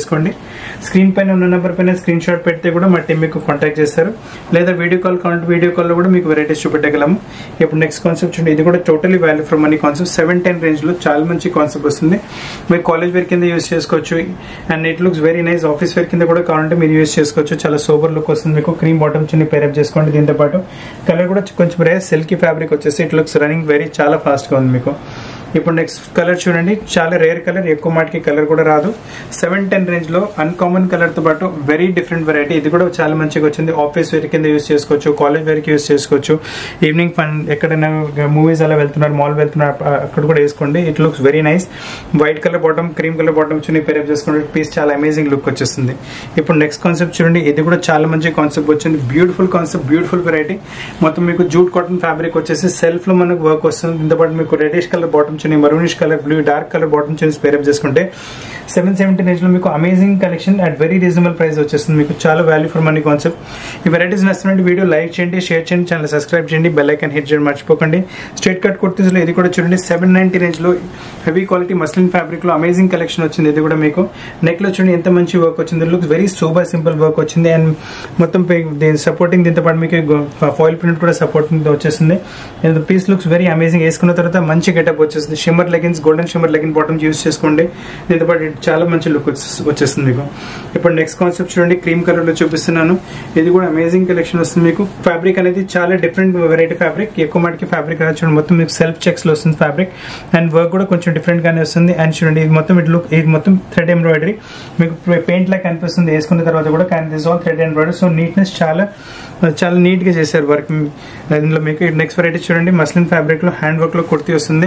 చేసుకోండి స్క్రీన్ పైన ఉన్న నెంబర్ పైన స్క్రీన్ షాట్ పెడితే కూడా మా టీం మీకు కాంటాక్ట్ చేస్తారు లేదా వీడియో కాల్ కాంట్ వీడియో కాల్లో కూడా మీకు వెరైటీస్ చూపెట్టగలము ఇప్పుడు నెక్స్ట్ కాన్సెప్ట్ చూడండి ఇది కూడా totally value for money concept seven ten రేంజ్లో చాలా మంచి కాన్సెప్ట్ వస్తుంది మీరు కాలేజ్ వేర్ కింద యూస్ చేసుకోవచ్చు and it looks very nice office wear కింద కూడా కావాలంటే మీరు యూస్ చేసుకోవచ్చు చాలా సూపర్ లుక్ వస్తుంది మీకు క్రీమ్ బాటమ్ చిన్న పేరప్ చేసుకోండి దీంతో పాటు కలర్ కూడా కొంచెం రేర్ సిల్కీ ఫ్యాబ్రిక్ వచ్చేసి ఇట్ లుక్స్ రన్నింగ్ వెరీ చాలా ఫాస్ట్గా ఉంది మీకు ఇప్పుడు నెక్స్ట్ కలర్ చూడండి చాలా రేర్ కలర్ ఎక్కువ మాటికి కలర్ కూడా రాదు సెవెన్ టెన్ రేంజ్ లో అన్కామన్ కలర్ తో పాటు వెరీ డిఫరెంట్ వెరైటీ ఇది కూడా చాలా మంచిగా వచ్చింది ఆఫీస్ వేర్ కింద యూస్ చేసుకోవచ్చు కాలేజ్ వేర్ కి యూస్ చేసుకోవచ్చు ఈవినింగ్ ఫన్ ఎక్కడైనా మూవీస్ అలా వెళ్తున్నారు మాల్ వెళ్తున్నారు అక్కడ కూడా వేసుకోండి it looks very nice white colour bottom cream colour bottom chunni pair up చేసుకోండి పీస్ చాలా అమేజింగ్ లుక్ వచ్చేస్తుంది ఇప్పుడు నెక్స్ట్ కాన్సెప్ట్ చూడండి ఇది కూడా చాలా మంచి కాన్సెప్ట్ వచ్చింది బ్యూటిఫుల్ కాన్సెప్ట్ బ్యూటిఫుల్ వెరైటీ మొత్తం మీకు జూట్ కాటన్ ఫ్యాబ్రిక్ వచ్చేసి సెల్ఫ్ లో మనకు వర్క్ వస్తుంది దీంతో పాటు మీకు reddish colour bottom chunni maroonish colour blue dark colour bottom chunni pair up చేసుకుంటే సెవెన్ సెవెంటీ రేంజ్ లో మీకు amazing collection at very reasonable price వచ్చేస్తుంది మీకు చాలా వాల్యూ ఫర్ మనీ కాన్సెప్ట్ ఈ వెరైటీస్ నచ్చినట్టు వీడియో లైక్ చేయండి షేర్ చేయండి ఛానల్ సబ్స్క్రైబ్ చేయండి బెల్ ఐకన్ హిట్ చేయడం మర్చిపోకండి స్ట్రేట్ కట్ కుర్తీస్ లో ఇది కూడా చూడండి సెవెన్ నైన్టీ రేంజ్ లో హెవీ క్వాలిటీ మస్లిన్ ఫ్యాబ్రిక్ లో అమేజింగ్ కలెక్షన్ వచ్చింది ఇది కూడా మీకు నెక్ లో చూడండి ఎంత మంచి వర్క్ వచ్చింది looks very super simple work వచ్చింది అండ్ మొత్తం సపోర్టింగ్ దీంతో పాటు మీకు ఫాయిల్ ప్రింట్ కూడా సపోర్టింగ్ వచ్చేసింది పీస్ లుక్స్ వెరీ అమేజింగ్ వేసుకున్న తర్వాత మంచి గెటప్ వచ్చేసింది shimmer leggings golden shimmer legging bottom use చేసుకోండి దీంతో పాటు చాలా మంచి లుక్ వచ్చేస్తుంది మీకు ఇప్పుడు నెక్స్ట్ కాన్సెప్ట్ చూడండి క్రీమ్ కలర్ లో చూపిస్తున్నాను ఇది కూడా అమేజింగ్ కలెక్షన్ వస్తుంది మీకు ఫ్యాబ్రిక్ అనేది చాలా డిఫరెంట్ వెరైటీ ఫ్యాబ్రిక్ ఎక్కువ మటుకి ఫ్యాబ్రిక్ రాదు చూడండి మొత్తం మీకు సెల్ఫ్ చెక్స్ లో వస్తుంది ఫ్యాబ్రిక్ అండ్ వర్క్ కూడా కొంచెం డిఫరెంట్ గానే వస్తుంది అండ్ చూడండి ఇది మొత్తం ఇట్ లుక్ ఇది మొత్తం థ్రెడ్ ఎంబ్రాయిడరీ మీకు పెయింట్ లా కనిపిస్తుంది వేసుకున్న తర్వాత కూడా కానీ this all thread embroidery so neatness చాలా చాలా నీట్ గా చేశారు వర్క్ ఇందులో మీకు నెక్స్ట్ వెరైటీ చూడండి మస్లిన్ ఫ్యాబ్రిక్ లో హ్యాండ్ వర్క్ లో కుర్తీ వస్తుంది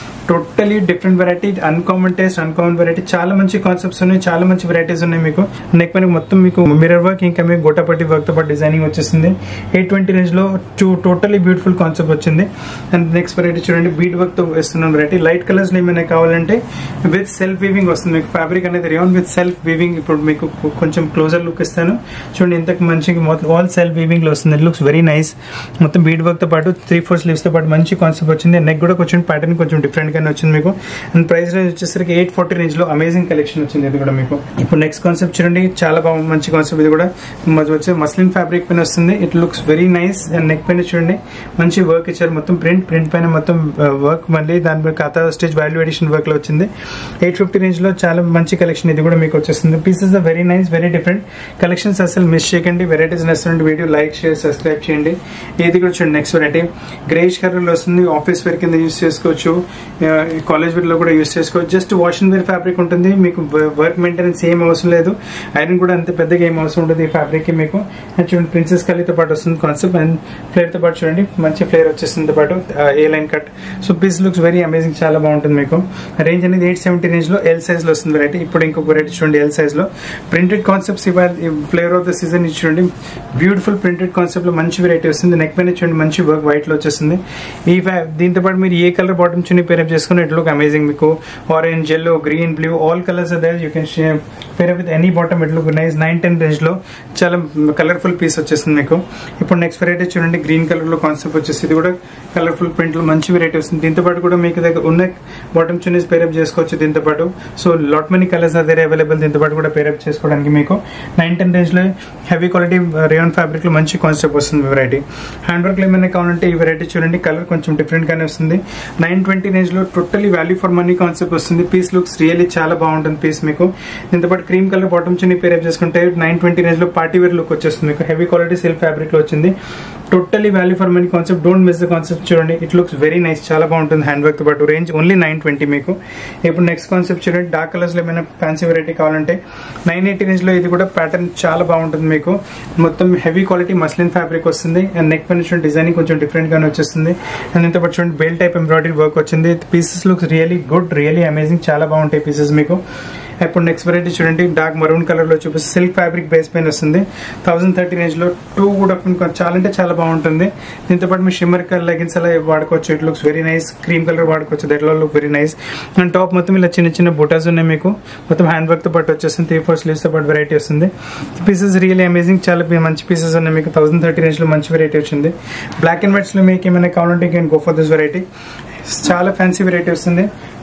totally different variety uncommon taste uncommon variety చాలా మంచి కాన్సెప్ట్స్ ఉన్నాయి చాలా మంచి వెరైటీస్ ఉన్నాయి మీకు నెక్ పైన మొత్తం మీకు మిరర్ వర్క్ ఇంకా మీకు గోటాపట్టి వర్క్ తో పాటు డిజైనింగ్ వచ్చేసింది ఎయిట్ ట్వంటీ రేంజ్ లో టూ టోటలీ బ్యూటిఫుల్ కాన్సెప్ట్ వచ్చింది అండ్ నెక్స్ట్ వెరైటీ చూడండి బీట్ వర్క్ తో వేస్తున్న వెరైటీ లైట్ కలర్స్ ఏమైనా కావాలంటే విత్ సెల్ఫ్ వీవింగ్ వస్తుంది మీకు ఫ్యాబ్రిక్ అనేది రియాన్ విత్ సెల్ఫ్ వీవింగ్ ఇప్పుడు మీకు కొంచెం క్లోజర్ లుక్ ఇస్తాను చూడండి ఇంతకు మంచి ఆల్ సెల్ఫ్ వీవింగ్ లో వస్తుంది లుక్స్ వెరీ నైస్ మొత్తం బీట్ వర్క్ తో పాటు త్రీ ఫోర్ స్లీవ్స్ తో పాటు మంచి కాన్సెప్ట్ వచ్చింది నెక్ కూడా కొంచెం ప్యాటర్న్ కొంచెం డిఫరెంట్ గానే వచ్చింది మీకు అండ్ ప్రైస్ రేంజ్ వచ్చేసరికి ఎయిట్ ఫార్టీ రేంజ్ లో అమేజింగ్ కలెక్షన్ వచ్చింది ఇది కూడా మీకు ఇప్పుడు నెక్స్ట్ కాన్సెప్ట్ చూడండి చాలా బాగుంది మంచి కాన్సెప్ట్ ఇది కూడా వచ్చి మస్లిన్ ఫ్యాబ్రిక్ పైన వస్తుంది it looks very nice and neck పైన చూడండి మంచి వర్క్ ఇచ్చారు మొత్తం ప్రింట్ ప్రింట్ పైన మొత్తం వర్క్ మళ్ళీ దాని కథ స్టేజ్ వాల్యూ ఎడిషన్ వర్క్ లో వచ్చింది ఎయిట్ ఫిఫ్టీ రేంజ్ లో చాలా మంచి కలెక్షన్ ఇది కూడా మీకు వచ్చేస్తుంది pieces very nice very different collections అసలు మిస్ చేయకండి వెరైటీస్ నచ్చినట్టు వీడియో లైక్ షేర్ సబ్స్క్రైబ్ చేయండి ఇది కూడా చూడండి నెక్స్ట్ వెరైటీ గ్రేష్ కలర్ లో వస్తుంది ఆఫీస్ వేర్ కింద యూస్ చేసుకోవచ్చు కాలేజ్ వేర్ లో కూడా యూస్ చేసుకోవచ్చు just wash and wear fabric ఉంటుంది మీకు వర్క్ మెయింటెనెన్స్ ఏం అవసరం లేదు ఐరన్ కూడా అంత పెద్దగా ఏం అవసరం ఉంటుంది ఈ ఫ్యాబ్రిక్ కి మీకు చూడండి ప్రిన్సెస్ కలీతో పాటు వస్తుంది కాన్సెప్ట్ అండ్ ఫ్లేర్ తో పాటు చూడండి మంచి ఫ్లేర్ వచ్చేస్తుంది పాటు A line cut so piece looks very amazing చాలా బాగుంటుంది మీకు రేంజ్ అనేది ఎయిట్ సెవెంటీ రేంజ్ లో ఎల్ సైజ్ లో వస్తుంది వెరైటీ ఇప్పుడు ఇంకొక వెరైటీ చూడండి ఎల్ సైజ్ లో ప్రింటెడ్ కాన్సెప్ట్స్ ఇవాళ ఫ్లేవర్ ఆఫ్ ద సీజన్ చూడండి బ్యూటిఫుల్ ప్రింటెడ్ కాన్సెప్ట్ లో మంచి వెరైటీ వస్తుంది నెక్ పైన చూడండి మంచి వర్క్ వైట్ లో వచ్చేస్తుంది ఈ దీంతో పాటు మీరు ఏ కలర్ బాటమ్ చున్నీ పేరప్ చేసుకుని ఇట్ లుక్ అమేజింగ్ మీకు orange yellow green blue all colours there you can pair with any bottom it look nice nine ten range లో చాలా కలర్ఫుల్ పీస్ వచ్చేస్తుంది మీకు ఇప్పుడు నెక్స్ట్ వెరైటీ చూడండి గ్రీన్ కలర్ లో concept వచ్చేసి ఇది కూడా కలర్ఫుల్ ప్రింట్ లో మంచి వెరైటీ వస్తుంది దీంతో పాటు కూడా మీకు దగ్గర ఉన్న బాటమ్ చున్నీస్ పేరప్ చేసుకోవచ్చు దీంతో పాటు సో లాట్ మెనీ కలర్స్ అదే అవైలబుల్ దీంతో పాటు కూడా పేరప్ చేసుకోవడానికి మీకు నైన్ టెన్ రేంజ్ లో హెవీ క్వాలిటీ రేయన్ ఫ్యాబ్రిక్ లో మంచి కాన్సెప్ట్ వస్తుంది వెరైటీ హ్యాండ్ వర్క్ లో ఏమైనా కావాలంటే ఈ వెరైటీ చూడండి కలర్ కొంచెం డిఫరెంట్ గానే వస్తుంది నైన్ ట్వంటీ రేంజ్ లో totally value for money concept వస్తుంది పీస్ లుక్స్ రియల్లీ చాలా బాగుంటుంది పీస్ మీకు దీంతో పాటు cream colour bottom chunni pair up చేసుకుంటే నైన్ ట్వంటీ రేంజ్ లో పార్టీ వేర్ లుక్ వచ్చేస్తుంది మీకు హెవీ క్వాలిటీ సిల్క్ ఫ్యాబ్రిక్ లో వచ్చింది totally value for money concept don't miss the concept చూడండి ఇట్ లుక్స్ వెరీ నైస్ చాలా బాగుంటుంది హ్యాండ్ వర్క్ తో పాటు రేంజ్ ఓన్లీ నైన్ ట్వంటీ మీకు ఇప్పుడు నెక్స్ట్ కాన్సెప్ట్ చూడండి డార్క్ కలర్స్ లో ఏమైనా ఫ్యాన్సీ వెరైటీ కావాలంటే నైన్ ఎయిటీ రేంజ్ లో ఇది కూడా ప్యాటర్న్ చాలా బాగుంటుంది మీకు మొత్తం హెవీ క్వాలిటీ మస్లిన్ ఫ్యాబ్రిక్ వస్తుంది అండ్ నెక్ పైన చూడండి డిజైనింగ్ కొంచెం డిఫరెంట్ గానే వచ్చేస్తుంది అండ్ ఇంత పాటు చూడండి బెల్ టైప్ ఎంబ్రాయిడరీ వర్క్ వచ్చింది pieces looks really good really amazing చాలా బాగుంటాయి పీసెస్ మీకు ఇప్పుడు నెక్స్ట్ వెరైటీ చూడండి డార్క్ మరూన్ కలర్ లో చూపిస్తే సిల్క్ ఫ్యాబ్రిక్ బేస్ పైన వస్తుంది థౌసండ్ థర్టీ రేంజ్ లో టూ కూడా చాలా అంటే చాలా బాగుంటుంది దీంతో పాటు మీ షిమ్మర్ కలర్ లెగిన్స్ అలా వాడుకోవచ్చు it looks very nice cream colour వాడుకోవచ్చు that look very nice and top మొత్తం ఇలా చిన్న చిన్న బుటాస్ ఉన్నాయి మీకు మొత్తం హ్యాండ్ వర్క్ తో పాటు వచ్చేస్తుంది త్రీ ఫోర్ స్లీవ్స్ తో పాటు వెరైటీ వస్తుంది పీసెస్ రియల్లీ అమేజింగ్ చాలా మంచి పీసెస్ ఉన్నాయి మీకు థౌసండ్ థర్టీ రేంజ్ లో మంచి వెరైటీ వచ్చింది బ్లాక్ అండ్ వైట్స్ లో మీకు ఏమైనా కావాలంటే can go for this variety చాలా ఫ్యాన్సీ వెరైటీ వస్తుంది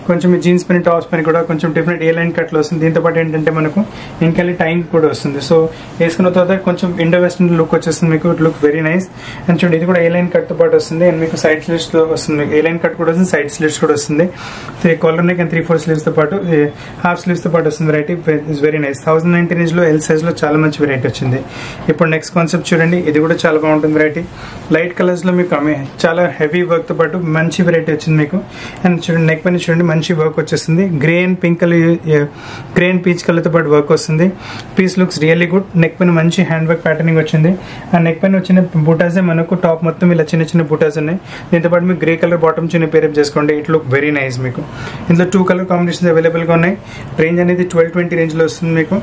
కొంచెం జీన్స్ పని టాప్స్ పని కూడా కొంచెం డిఫరెంట్ ఏ లైన్ కట్లో వస్తుంది దీంతో పాటు ఏంటంటే మనకు ఇంకెళ్ళి టైం కూడా వస్తుంది సో వేసుకున్న తర్వాత కొంచెం ఇండో వెస్టర్న్ లుక్ వచ్చేస్తుంది మీకు లుక్ వెరీ నైస్ అండ్ చూడండి ఇది కూడా ఏ లైన్ కట్ తో పాటు వస్తుంది అండ్ మీకు సైడ్ స్లీవ్స్ లో వస్తుంది ఏ లైన్ కట్ కూడా వస్తుంది సైడ్ స్లీవ్స్ కూడా వస్తుంది three collar neck and three four sleeves తో పాటు హాఫ్ స్లీవ్స్ తో పాటు వస్తుంది variety is very nice thousand nineteen inch లో ఎల్ సైజ్ లో చాలా మంచి వెరైటీ వచ్చింది ఇప్పుడు నెక్స్ట్ కాన్సెప్ట్ చూడండి ఇది కూడా చాలా బాగుంటుంది వెరైటీ లైట్ కలర్స్ లో మీకు అమే- చాలా హెవీ వర్క్ తో పాటు మంచి వెరైటీ వచ్చింది మీకు అండ్ చూడండి నెక్ పైన చూడండి మంచి వర్క్ వచ్చేస్తుంది grey and pink colour grey and peach colour తో పాటు వర్క్ వస్తుంది piece looks really good neck పైన మంచి హ్యాండ్ వర్క్ ప్యాటర్నింగ్ వచ్చింది ఆ నెక్ పైన వచ్చిన బూటాస్ మనకు టాప్ మొత్తం ఇలా చిన్న చిన్న బూటాస్ ఉన్నాయి దీంతో పాటు మీకు గ్రే కలర్ బాటమ్ చిన్న పేరప్ చేసుకోండి ఇట్ లుక్ వెరీ నైస్ మీకు ఇందులో టూ కలర్ కాంబినేషన్స్ అవైలబుల్ గా ఉన్నాయి రేంజ్ అనేది ట్వెల్వ్ ట్వంటీ రేంజ్ లో వస్తుంది మీకు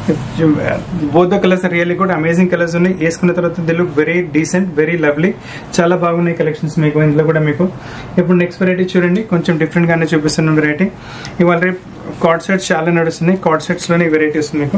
both the colours really good amazing colours ఉన్నాయి వేసుకున్న తర్వాత the look very decent very lovely చాలా బాగున్నాయి కలెక్షన్స్ మీకు ఇందులో కూడా మీకు ఇప్పుడు నెక్స్ట్ వెరైటీ చూడండి కొంచెం డిఫరెంట్ గానే చూపిస్తున్నాం వెరైటీ ఇవాళ రేపు కార్డ్ సెట్స్ చాలా నడుస్తున్నాయి కార్డ్ సెట్స్ లోనే వెరైటీ వస్తుంది మీకు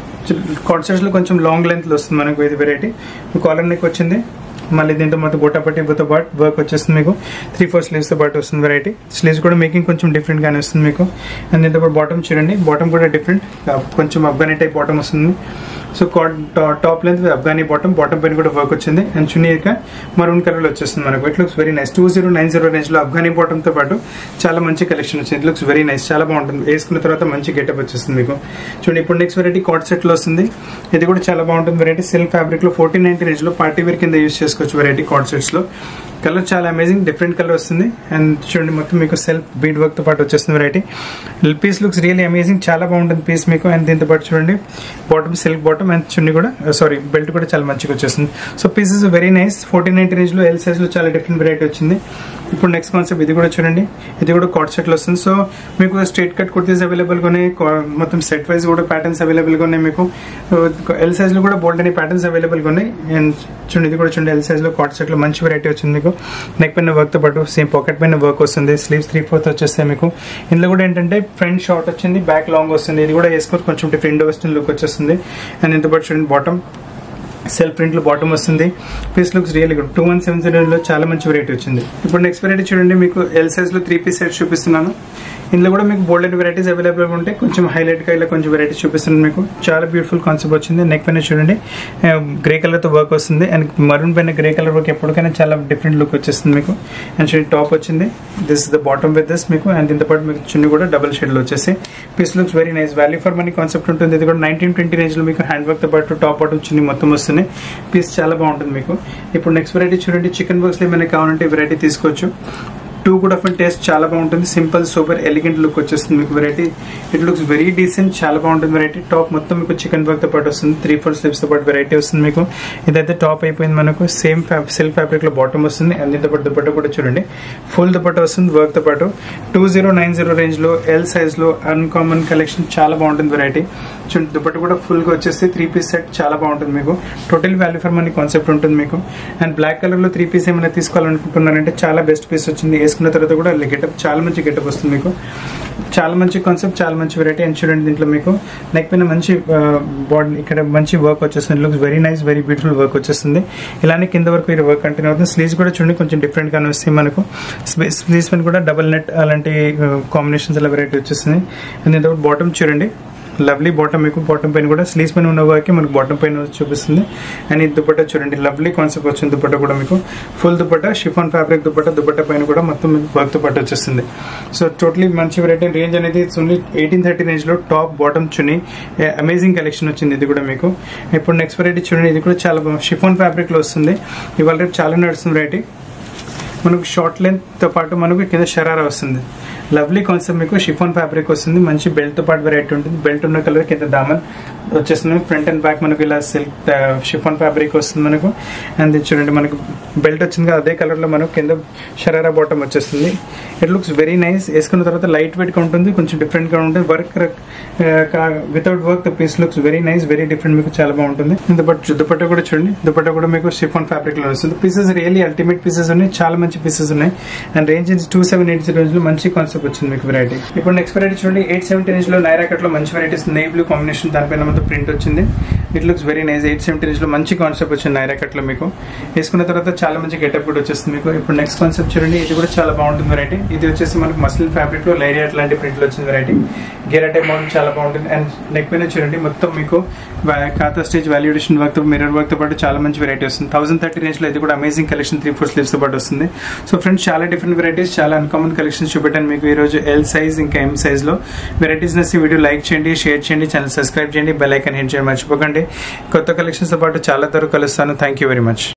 కార్డ్ సెట్స్ లో కొంచెం లాంగ్ లెంత్ లో వస్తుంది మనకు ఇది వెరైటీ కాలర్ నెక్ వచ్చింది మళ్ళీ దీంతో మొత్తం గొట్టపట్టితో పాటు వర్క్ వచ్చేస్తుంది మీకు త్రీ ఫోర్ స్లీవ్స్ తో పాటు వస్తుంది వెరైటీ స్లీవ్స్ కూడా మేకింగ్ కొంచెం డిఫరెంట్ గానే వస్తుంది మీకు అండ్ దీంతో పాటు బాటమ్ చూడండి బాటమ్ కూడా డిఫరెంట్ కొంచెం అఫ్ఘానీ టైప్ బాటమ్ వస్తుంది so top length Afghani bottom bottom పైన కూడా వర్క్ వచ్చింది అండ్ చున్నీ మరూన్ కలర్ లో వచ్చేస్తుంది మనకు it looks very nice two zero nine zero range లో అఫ్ఘానీ బాటమ్ తో పాటు చాలా మంచి కలెక్షన్ వచ్చింది ఇట్ లుక్స్ వెరీ నైస్ చాలా బాగుంటుంది వేసుకున్న తర్వాత మంచి గెటప్ వచ్చేస్తుంది మీకు చూడండి ఇప్పుడు నెక్స్ట్ వెరైటీ కాట్ సెట్ లో వస్తుంది ఇది కూడా చాలా బాగుంటుంది వెరైటీ సిల్క్ ఫ్యాబ్రిక్ లో ఫోర్టీన్ నైన్టీ రేంజ్ లో పార్టీ వేర్ కింద యూస్ చేసుకోవచ్చు వెరైటీ కాట్ సెట్స్ లో కలర్ చాలా అమేజింగ్ డిఫరెంట్ కలర్ వస్తుంది అండ్ చూడండి మొత్తం మీకు సెల్ఫ్ బీడ్ వర్క్ తో పాటు వచ్చేస్తుంది variety piece looks really amazing చాలా బాగుంటుంది పీస్ మీకు అండ్ దీంతో పాటు చూడండి bottom silk bottom and chunni కూడా సారీ బెల్ట్ కూడా చాలా మంచిగా వచ్చేస్తుంది so pieces very nice fourteen ninety range లో ఎల్ సైజ్ లో చాలా డిఫరెంట్ వెరైటీ వచ్చింది ఇప్పుడు నెక్స్ట్ కాన్సెప్ట్ ఇది కూడా చూడండి ఇది కూడా కాట్ సెట్ లో వస్తుంది సో మీకు స్ట్రేట్ కట్ కుర్తీస్ అవైలబుల్ గా ఉన్నాయి కా- మొత్తం సెట్ వైజ్ కూడా ప్యాటర్న్స్ అవైలబుల్ గా ఉన్నాయి మీకు ఎల్ సైజ్ లో కూడా బోల్డ్ అనే ప్యాటర్న్స్ అవైలబుల్ గా ఉన్నాయి అండ్ చూడండి ఇది కూడా చూడండి ఎల్ సైజ్ లో కాట్ సెట్ లో మంచి వెరైటీ వచ్చింది మీకు నెక్ పైన వర్క్ తో పాటు సేమ్ పాకెట్ పైన వర్క్ వస్తుంది స్లీవ్స్ త్రీ ఫోర్త్ వచ్చేస్తాయి మీకు ఇందులో కూడా ఏంటంటే ఫ్రంట్ షార్ట్ వచ్చింది బ్యాక్ లాంగ్ వస్తుంది ఇది కూడా వేసుకొని కొంచెం డిఫరెంట్ వెస్టర్న్ లుక్ వచ్చేస్తుంది అండ్ ఇంత పాటు చూడండి బాటమ్ సెల్ఫ్ ప్రింట్ లో బాటమ్ వస్తుంది piece looks real good two one seven zero లో చాలా మంచి వెరైటీ వచ్చింది ఇప్పుడు నెక్స్ట్ వెరైటీ చూడండి మీకు ఎల్ సైజ్ లో త్రీ పీస్ సెట్ చూపిస్తున్నాను ఇందులో కూడా మీకు బోల్డ్ అండ్ వెరైటీస్ అవైలబుల్ గా ఉంటాయి కొంచెం హైలైట్ గా ఇలా కొంచెం వెరైటీస్ చూపిస్తున్నాను మీకు చాలా బ్యూటిఫుల్ కాన్సెప్ట్ వచ్చింది నెక్ పైన చూడండి గ్రే కలర్ తో వర్క్ వస్తుంది అండ్ మరూన్ పైన గ్రే కలర్ వర్క్ ఎప్పటికైనా చాలా డిఫరెంట్ లుక్ వచ్చేస్తుంది మీకు అండ్ చూడండి టాప్ వచ్చింది this the bottom with this మీకు అండ్ దీంతో పాటు మీకు చున్నీ కూడా డబుల్ షేడ్ లో వచ్చేసి piece looks very nice value for money concept ఉంటుంది ఇది కూడా నైన్టీన్ ట్వంటీ రేంజ్ లో మీకు హ్యాండ్ వర్క్ తో పాటు టాప్ బాటమ్ చున్నీ మొత్తం వస్తుంది పీస్ చాలా బాగుంటుంది మీకు ఇప్పుడు నెక్స్ట్ వెరైటీ చూడండి చికెన్ వర్క్స్ లో ఏమైనా కావాలంటే వెరైటీ తీసుకోవచ్చు టూ కూడా ఆఫ్ టేస్ట్ చాలా బాగుంటుంది సింపుల్ సూపర్ ఎలిగెంట్ లుక్ వచ్చేస్తుంది మీకు variety it looks very decent చాలా బాగుంటుంది వెరైటీ టాప్ మొత్తం మీకు చికెన్ వర్క్ తో పాటు వస్తుంది త్రీ ఫోర్ స్లిప్స్ తో పాటు వెరైటీ వస్తుంది మీకు ఇదైతే టాప్ అయిపోయింది మనకు సేమ్ సిల్క్ ఫ్యాబ్రిక్ లో బాటమ్ వస్తుంది అండ్ దీంతో పాటు దుపట్ట కూడా చూడండి ఫుల్ దుపట్ట వస్తుంది వర్క్ తో పాటు two zero nine zero range లో ఎల్ సైజ్ లో అన్కామన్ కలెక్షన్ చాలా బాగుంటుంది వెరైటీ చూడండి దుపట్ట కూడా ఫుల్ గా వచ్చేసి త్రీ పీస్ సెట్ చాలా బాగుంటుంది మీకు total value for money concept ఉంటుంది మీకు అండ్ బ్లాక్ కలర్ లో త్రీ పీస్ ఏమైనా తీసుకోవాలనుకుంటున్నారంటే చాలా బెస్ట్ పీస్ వచ్చింది వేసుకున్న తర్వాత కూడా గెటప్ చాలా మంచి గెటప్ వస్తుంది మీకు చాలా మంచి కాన్సెప్ట్ చాలా మంచి వెరైటీ అండ్ చూడండి దీంట్లో మీకు నెక్ పైన మంచి బాడీ ఇక్కడ మంచి వర్క్ వచ్చేస్తుంది looks very nice very beautiful work వచ్చేస్తుంది ఇలానే కింద వరకు ఇది వర్క్ కంటిన్యూ అవుతుంది స్లీవ్స్ కూడా చూడండి కొంచెం డిఫరెంట్ గానే వస్తాయి మనకు స్లీవ్స్ పైన కూడా డబుల్ నెట్ అలాంటి కాంబినేషన్స్ అలా వెరైటీ వచ్చేస్తుంది అండ్ దీంతో బాటమ్ చూడండి లవ్లీ బాటమ్ మీకు బాటమ్ పైన కూడా స్లీవ్స్ పైన ఉన్న వర్క్ మనకు బాటమ్ పైన చూపిస్తుంది అండ్ ఈ దుపట్టా చూడండి లవ్లీ కాన్సెప్ట్ వచ్చింది దుపట్టా కూడా మీకు full dupatta chiffon fabric dupatta dupatta పైన కూడా మొత్తం వర్క్ తో పాటు వచ్చేస్తుంది సో టోటలీ మంచి వెరైటీ రేంజ్ అనేది ఓన్లీ ఎయిటీన్ థర్టీ రేంజ్ లో top bottom chunni amazing collection వచ్చింది ఇది కూడా మీకు ఇప్పుడు నెక్స్ట్ వెరైటీ చూడండి ఇది కూడా చాలా బాగుంది షిఫాన్ ఫ్యాబ్రిక్ లో వస్తుంది ఇవాళ రేపు చాలా నడుస్తుంది వెరైటీ మనకు షార్ట్ లెంత్ తో పాటు మనకు కింద షరారా వస్తుంది లవ్లీ కాన్సెప్ట్ మీకు షిఫాన్ ఫ్యాబ్రిక్ వస్తుంది మంచి బెల్ట్ తో పాటు వెరైటీ ఉంటుంది బెల్ట్ ఉన్న కలర్ కింద దామన్ వచ్చేస్తుంది ఫ్రంట్ అండ్ బ్యాక్ మనకు ఇలా సిల్క్ షిఫాన్ ఫ్యాబ్రిక్ వస్తుంది మనకు అండ్ ఇది చూడండి మనకు బెల్ట్ వచ్చింది కదా అదే కలర్ లో మనకు కింద షరారా బాటమ్ వచ్చేస్తుంది ఇట్ లుక్స్ వెరీ నైస్ వేసుకున్న తర్వాత లైట్ వెయిట్ గా ఉంటుంది కొంచెం డిఫరెంట్ గా ఉంటుంది work without work the piece looks very nice very different మీకు చాలా బాగుంటుంది దుపట్ట దుపట్ట కూడా చూడండి దుపట్ట కూడా మీకు షిఫాన్ ఫ్యాబ్రిక్ లో వస్తుంది పీసెస్ రియల్లీ అల్టిమేట్ పీసెస్ ఉన్నాయి చాలా మంచి మంచి పీసెస్ ఉన్నాయి and range two seven eight range లో మంచి కాన్సెప్ట్ వచ్చింది మీకు వెరైటీ ఇప్పుడు నెక్స్ట్ వెరైటీ చూడండి ఎయిట్ సెవెంటీ రేంజ్ లో నైరా కట్ లో మంచి వెరైటీస్ నెయ్ బ్లూ కాంబినేషన్ దానిపైన మొత్తం ప్రింట్ వచ్చింది it looks very nice eight seventy range లో మంచి కాన్సెప్ట్ వచ్చింది నైరా కట్ లో మీకు వేసుకున్న తర్వాత చాలా మంచి గెటప్ కూడా వచ్చేస్తుంది మీకు ఇప్పుడు నెక్స్ట్ కాన్సెప్ట్ చూడండి ఇది కూడా చాలా బాగుంటుంది వెరైటీ ఇది వచ్చేసి మనకు మస్లిన్ ఫ్యాబ్రిక్ లో లైరియా లాంటి ప్రింట్ లో వచ్చింది వెరైటీ గేరా టైప్ మోడల్ చాలా బాగుంటుంది అండ్ నెక్ పైన చూడండి మొత్తం మీకు ఖాతా స్టేజ్ వాల్యుడేషన్ వర్క్ తో మిర్రర్ వర్క్ తో పాటు చాలా మంచి వెరైటీ వస్తుంది థౌసండ్ థర్టీ రేంజ్ లో ఇది కూడా amazing collection three four sleeves తో పాటు వస్తుంది సో ఫ్రెండ్స్ చాలా డిఫరెంట్ వెరైటీస్ చాలా అన్కామన్ కలెక్షన్స్ చూపెట్టాను మీకు ఈ రోజు ఎల్ సైజ్ ఇంకా ఎం సైజ్ లో వెరైటీస్ నచ్చి వీడియో లైక్ చేయండి షేర్ చేయండి ఛానల్ సబ్స్క్రైబ్ చేయండి బెల్ ఐకన్ హిట్ చేయండి మర్చిపోకండి కొత్త కలెక్షన్స్ తో పాటు చాలా తరకు కలుస్తాను థ్యాంక్ యూ వెరీ మచ్